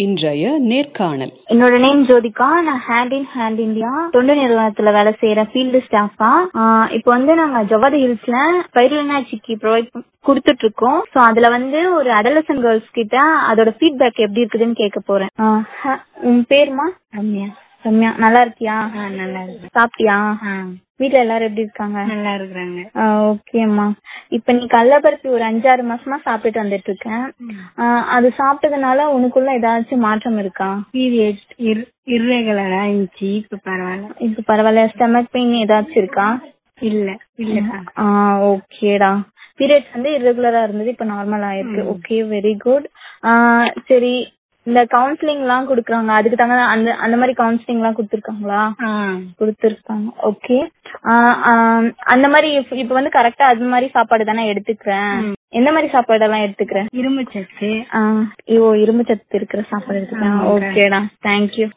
இன்றைய நேர்காணல் என்னோட நேம் ஜோதிகா நான் ஹேண்ட் இன் ஹேண்ட் இந்தியா தொண்டு நிறுவனத்துல வேலை செய்யற ஃபீல்டு ஸ்டாஃபா இப்போ வந்து நாங்க ஜவாதி ஹில்ஸ்ல பயிர்லனாச்சிக்கு ப்ரொவைட் கொடுத்துட்டு இருக்கோம் ஸோ அதுல வந்து ஒரு அடலசன் கேர்ள்ஸ் கிட்ட அதோட ஃபீட்பேக் எப்படி இருக்குதுன்னு கேட்க போறேன் ஆ, ஹ- உன் பேருமா ரம்யா ரம்யா நல்லா இருக்கியா ஆ நல்லா இருக்கு சாப்பிட்டியா ஆ வீட்ல எல்லாரும் எப்படி இருக்காங்க நல்லா இருக்கிறாங்க ஓகேம்மா இப்ப நீ கடலப்பருப்பி ஒரு அஞ்சாறு மாசமா சாப்பிட்டுட்டு வந்துட்டு இருக்கேன் ஆ, அது சாப்பிட்டதுனால உனக்குள்ள ஏதாச்சும் மாற்றம் இருக்கா பீரியட் இர்ரெகுலரா இருந்துச்சு இப்ப பரவாயில்ல இப்ப பரவாயில்ல ஸ்டமக் பெயின் ஏதாச்சும் இருக்கா இல்ல இல்லக்கா ஆ ஓகேடா பீரியட்ஸ் வந்து irregular-ஆ இருந்தது இப்ப நார்மல் ஆயிருக்கு ஓகே வெரி குட் சரி இந்த கவுன்சிலிங் எல்லாம் குடுக்குறாங்க அதுக்கு தகுந்த அந்த அந்த மாதிரி கவுன்சிலிங் எல்லாம் கொடுத்துருக்காங்களா ஆ கொடுத்துருக்காங்க ஓகே அந்த மாதிரி இப்ப இப்ப வந்து கரெக்டா அது மாதிரி சாப்பாடு தானே எடுத்துக்கிறேன் எந்த மாதிரி சாப்பாடு எல்லாம் எடுத்துக்கிறேன் இரும்பு சத்து ஆ, ஓ இரும்பு சத்து இருக்கிற சாப்பாடு எடுத்துக்கிறேன் ஆ, okay. ஓகேடா தேங்க்யூ